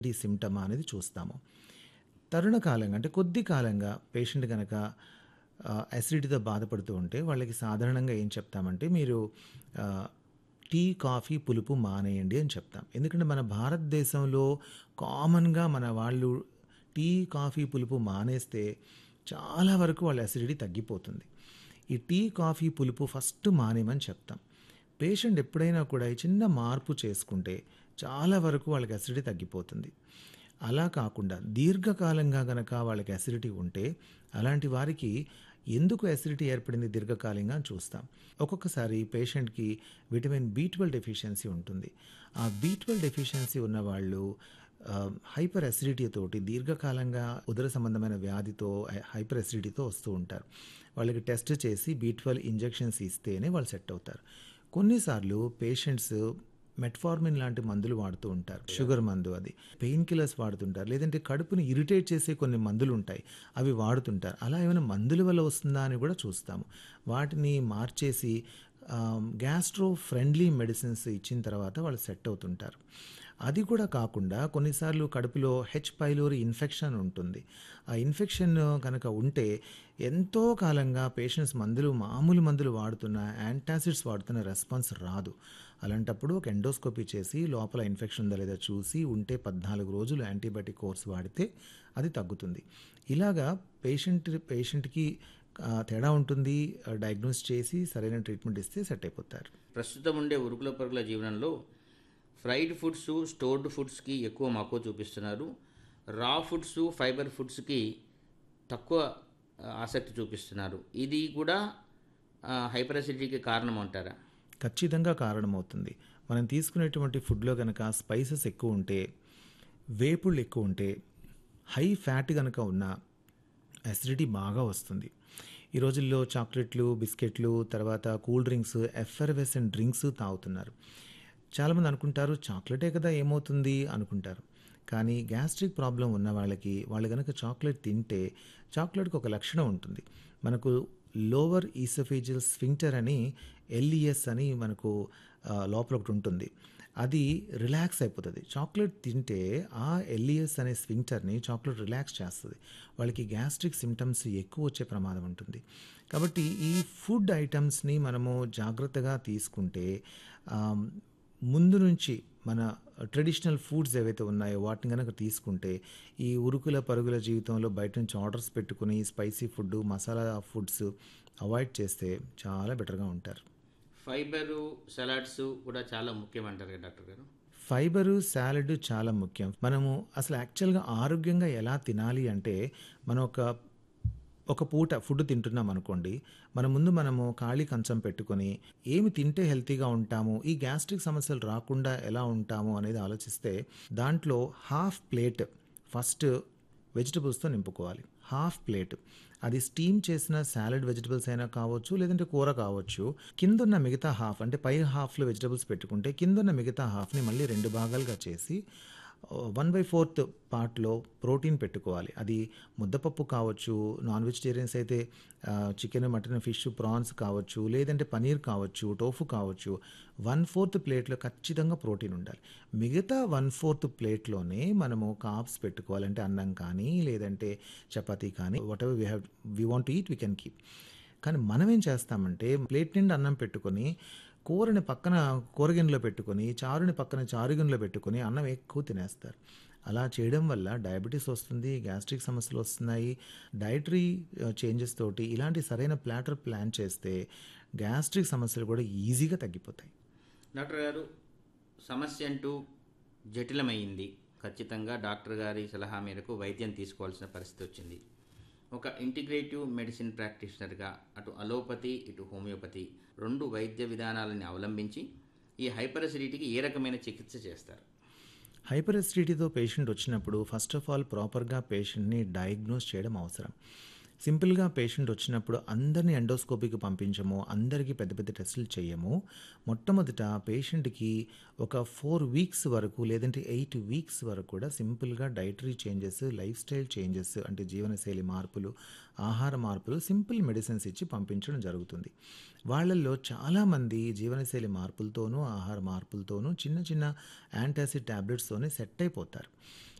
ఈ సిమ్టమా అనేది చూస్తాము తరుణ కాలంగా అంటే కొద్ది కాలంగా పేషెంట్ కనుక అసిడిటీతో బాధపడుతూ ఉంటే వాళ్ళకి సాధారణంగా ఏం చెప్తామంటే మీరు ఆ, టీ కాఫీ పులుపు మానేయండి అని చెప్తాం ఎందుకంటే మన భారతదేశంలో కామన్గా మన వాళ్ళు టీ కాఫీ పులుపు మానేస్తే చాలా వరకు వాళ్ళ అసిడిటీ తగ్గిపోతుంది ఈ టీ కాఫీ పులుపు ఫస్ట్ మానేమని చెప్తాం పేషెంట్ ఎప్పుడైనా కూడా ఈ చిన్న మార్పు చేసుకుంటే చాలా వరకు వాళ్ళకి అసిడిటీ తగ్గిపోతుంది అలా కాకుండా దీర్ఘకాలంగా గనక వాళ్ళకి అసిడిటీ ఉంటే అలాంటి వారికి ఎందుకు అసిడిటీ ఏర్పడింది దీర్ఘకాలంగా అని చూస్తాం ఒక్కొక్కసారి పేషెంట్కి విటమిన్ బి ట్వెల్వ్ డెఫిషియన్సీ ఉంటుంది ఆ బి ట్వెల్వ్ డెఫిషియన్సీ ఉన్న వాళ్ళు హైపర్ అసిడిటీ తోటి దీర్ఘకాలంగా ఉదర సంబంధమైన వ్యాధితో హైపర్ అసిడిటీతో వస్తూ ఉంటారు వాళ్ళకి టెస్ట్ చేసి బి ట్వెల్వ్ ఇంజెక్షన్స్ ఇస్తేనే వాళ్ళు సెట్ అవుతారు కొన్నిసార్లు పేషెంట్స్ మెట్ఫార్మిన్ లాంటి మందులు వాడుతూ ఉంటారు షుగర్ మందు అది పెయిన్ కిల్లర్స్ వాడుతుంటారు లేదంటే కడుపుని ఇరిటేట్ చేసే కొన్ని మందులు ఉంటాయి అవి వాడుతుంటారు అలా ఏమైనా మందుల వల్ల వస్తుందా అని కూడా చూస్తాము వాటిని మార్చేసి గ్యాస్ట్రో ఫ్రెండ్లీ మెడిసిన్స్ ఇచ్చిన తర్వాత వాళ్ళు సెట్ అవుతుంటారు అది కూడా కాకుండా కొన్నిసార్లు కడుపులో హెచ్ పైలోరి ఇన్ఫెక్షన్ ఉంటుంది ఆ ఇన్ఫెక్షన్ కనుక ఉంటే ఎంతో కాలంగా పేషెంట్స్ మందులు మామూలు మందులు వాడుతున్న యాంటాసిడ్స్ వాడుతున్న రెస్పాన్స్ రాదు అలాంటప్పుడు ఒక ఎండోస్కోపీ చేసి లోపల ఇన్ఫెక్షన్ ఉందా లేదా చూసి ఉంటే పద్నాలుగు రోజులు యాంటీబయాటిక్ కోర్స్ వాడితే అది తగ్గుతుంది ఇలాగా పేషెంట్ పేషెంట్కి ఆ, తేడా ఉంటుంది డయాగ్నోస్ చేసి సరైన ట్రీట్మెంట్ ఇస్తే సెట్ అయిపోతారు ప్రస్తుతం ఉండే ఉరుకుల పరుగుల జీవనంలో ఫ్రైడ్ ఫుడ్స్ స్టోర్డ్ ఫుడ్స్కి ఎక్కువ మక్కువ చూపిస్తున్నారు రా ఫుడ్స్ ఫైబర్ ఫుడ్స్కి తక్కువ ఆ, ఆసక్తి చూపిస్తున్నారు ఇది కూడా హైపర్ అసిడిటీకి కారణం అంటారా ఖచ్చితంగా కారణమవుతుంది మనం తీసుకునేటువంటి ఫుడ్లో కనుక స్పైసెస్ ఎక్కువ ఉంటే వేపుళ్ళు ఎక్కువ ఉంటే హై ఫ్యాట్ కనుక ఉన్న అసిడిటీ బాగా వస్తుంది ఈ రోజుల్లో చాక్లెట్లు బిస్కెట్లు తర్వాత కూల్ డ్రింక్స్ ఎఫర్వెసెంట్ డ్రింక్స్ తాగుతున్నారు చాలామంది అనుకుంటారు చాక్లెటే కదా ఏమవుతుంది అనుకుంటారు కానీ గ్యాస్ట్రిక్ ప్రాబ్లం ఉన్న వాళ్ళకి వాళ్ళు కనుక చాక్లెట్ తింటే చాక్లెట్కి ఒక లక్షణం ఉంటుంది మనకు లోవర్ ఈసోఫేజియల్ స్ఫింక్టర్ అని ఎల్ఈఎస్ అని మనకు ఆ, లోపల ఒకటి ఉంటుంది అది రిలాక్స్ అయిపోతుంది చాక్లెట్ తింటే ఆ ఎల్ఈఎస్ అనే స్వింక్టర్ని చాక్లెట్ రిలాక్స్ చేస్తుంది వాళ్ళకి గ్యాస్ట్రిక్ సిమ్టమ్స్ ఎక్కువ వచ్చే ప్రమాదం ఉంటుంది కాబట్టి ఈ ఫుడ్ ఐటమ్స్ని మనము జాగ్రత్తగా తీసుకుంటే ఆ, ముందు నుంచి మన ట్రెడిషనల్ ఫుడ్స్ ఏవైతే ఉన్నాయో వాటిని కనుక తీసుకుంటే ఈ ఉరుకుల పరుగుల జీవితంలో బయట నుంచి ఆర్డర్స్ పెట్టుకుని spicy food masala foods avoid చేస్తే చాలా బెటర్గా ఉంటారు ఫైబరు సలాడ్స్ కూడా చాలా ముఖ్యం అంటారు కదా డాక్టర్ గారు ఫైబరు సాలడ్ చాలా ముఖ్యం మనము అసలు యాక్చువల్గా ఆరోగ్యంగా ఎలా తినాలి అంటే మనం ఒక ఒక పూట ఫుడ్ తింటున్నాం అనుకోండి మన ముందు మనము ఖాళీ కంచం పెట్టుకొని ఏమి తింటే హెల్తీగా ఉంటాము ఈ గ్యాస్ట్రిక్ సమస్యలు రాకుండా ఎలా ఉంటాము అనేది ఆలోచిస్తే దాంట్లో హాఫ్ ప్లేట్ ఫస్ట్ వెజిటబుల్స్తో నింపుకోవాలి హాఫ్ ప్లేట్ అది స్టీమ్ చేసిన సాలడ్ వెజిటబుల్స్ అయినా కావచ్చు లేదంటే కూర కావచ్చు కిందున్న మిగతా హాఫ్ అంటే పై హాఫ్లో వెజిటబుల్స్ పెట్టుకుంటే కిందున్న మిగతా హాఫ్ని మళ్ళీ రెండు భాగాలుగా చేసి వన్ బై ఫోర్త్ పార్ట్లో ప్రోటీన్ పెట్టుకోవాలి అది ముద్దపప్పు కావచ్చు నాన్ వెజిటేరియన్స్ అయితే చికెన్ మటన్ ఫిష్ ప్రాన్స్ కావచ్చు లేదంటే పనీర్ కావచ్చు టోఫు కావచ్చు వన్ ఫోర్త్ ప్లేట్లో ఖచ్చితంగా ప్రోటీన్ ఉండాలి మిగతా వన్ ఫోర్త్ ప్లేట్లోనే మనము కాప్స్ పెట్టుకోవాలంటే అన్నం కానీ లేదంటే చపాతీ కానీ whatever we have we want eat we can keep కానీ మనం ఏం చేస్తామంటే ప్లేట్ నిండా అన్నం పెట్టుకొని కూరని పక్కన కూరగిన్నెలో పెట్టుకొని చారుని పక్కన చారుగిన్నెలో పెట్టుకొని అన్నం ఎక్కువ తినేస్తారు అలా చేయడం వల్ల డయాబెటీస్ వస్తుంది గ్యాస్ట్రిక్ సమస్యలు వస్తున్నాయి డైటరీ చేంజెస్ తోటి ఇలాంటి సరైన ప్లాటర్ ప్లాన్ చేస్తే గ్యాస్ట్రిక్ సమస్యలు కూడా ఈజీగా తగ్గిపోతాయి డాక్టర్ గారు సమస్య అంటూ జటిలమైంది ఖచ్చితంగా డాక్టర్ గారి సలహా మేరకు వైద్యం తీసుకోవాల్సిన పరిస్థితి వచ్చింది ఒక ఇంటిగ్రేటివ్ మెడిసిన్ ప్రాక్టీషనర్గా అటు అలోపతి ఇటు హోమియోపతి రెండు వైద్య విధానాలని అవలంబించి ఈ హైపర్ అసిడిటీకి ఏ రకమైన చికిత్స చేస్తారు హైపర్ ఎసిడిటీతో పేషెంట్ వచ్చినప్పుడు ఫస్ట్ ఆఫ్ ఆల్ ప్రాపర్గా పేషెంట్ని డయాగ్నోస్ చేయడం అవసరం సింపుల్గా పేషెంట్ వచ్చినప్పుడు అందరినీ ఎండోస్కోపీకి పంపించము అందరికీ పెద్ద పెద్ద టెస్టులు చేయము మొట్టమొదట పేషెంట్కి ఒక ఫోర్ వీక్స్ వరకు లేదంటే ఎయిట్ వీక్స్ వరకు కూడా సింపుల్గా dietary changes lifestyle changes అంటే జీవనశైలి మార్పులు ఆహార మార్పులు సింపుల్ మెడిసిన్స్ ఇచ్చి పంపించడం జరుగుతుంది వాళ్ళల్లో చాలామంది జీవనశైలి మార్పులతోనూ ఆహార మార్పులతోనూ చిన్న చిన్న యాంటాసిడ్ ట్యాబ్లెట్స్తోనే సెట్ అయిపోతారు